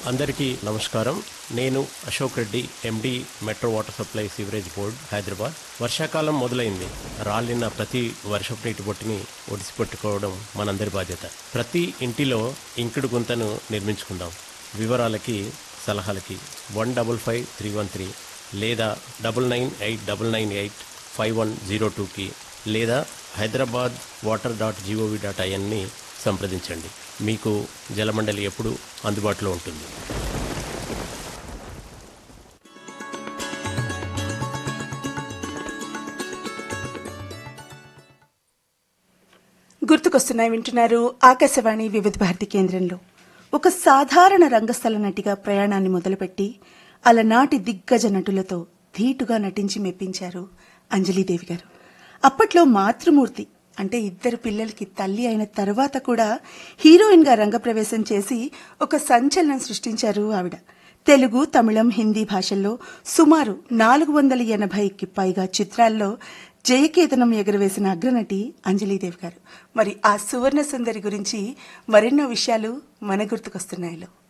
అందరికీ నమస్కారం నేను Ashok Reddy MD metro water supply sewerage board Hyderabad వర్షాకాలం మొదలైంది రాలిన ప్రతి వర్షపు నీటి బొట్టుని ఒడిసిపెట్టుకోవడం మనందరి బాధ్యత ప్రతి ఇంటిలో ఇంకుడు గుంతను నిర్మించుకుందాం వివరాలకి సలహాలకి one double five three one three లేదా double nine eight double nine eight five one zero టూకి లేదా Hyderabad water dot GOV dot ఐఎన్ని సంప్రదించండి మీకు జలమండలి ఎప్పుడు అందుబాటులో ఉంటుంది గుర్తుకొస్తున్నాయి వింటున్నారు ఆకాశవాణి వివిధ భారతి కేంద్రంలో ఒక సాధారణ రంగస్థల నటిగా ప్రయాణాన్ని మొదలుపెట్టి అలనాటి దిగ్గజ నటులతో ధీటుగా నటించి మెప్పించారు అంజలీదేవి గారు అప్పట్లో మాతృమూర్తి అంటే ఇద్దరు పిల్లలకి తల్లి అయిన తర్వాత కూడా హీరోయిన్ గా రంగప్రవేశం చేసి ఒక సంచలనం సృష్టించారు ఆవిడ తెలుగు తమిళం హిందీ భాషల్లో సుమారు నాలుగు వందల ఎనభైకి పైగా చిత్రాల్లో జయకేతనం ఎగురవేసిన అగ్రనటి అంజలీదేవి గారు మరి ఆ సువర్ణ సుందరి గురించి మరెన్నో విషయాలు మన గుర్తుకొస్తున్నాయిలో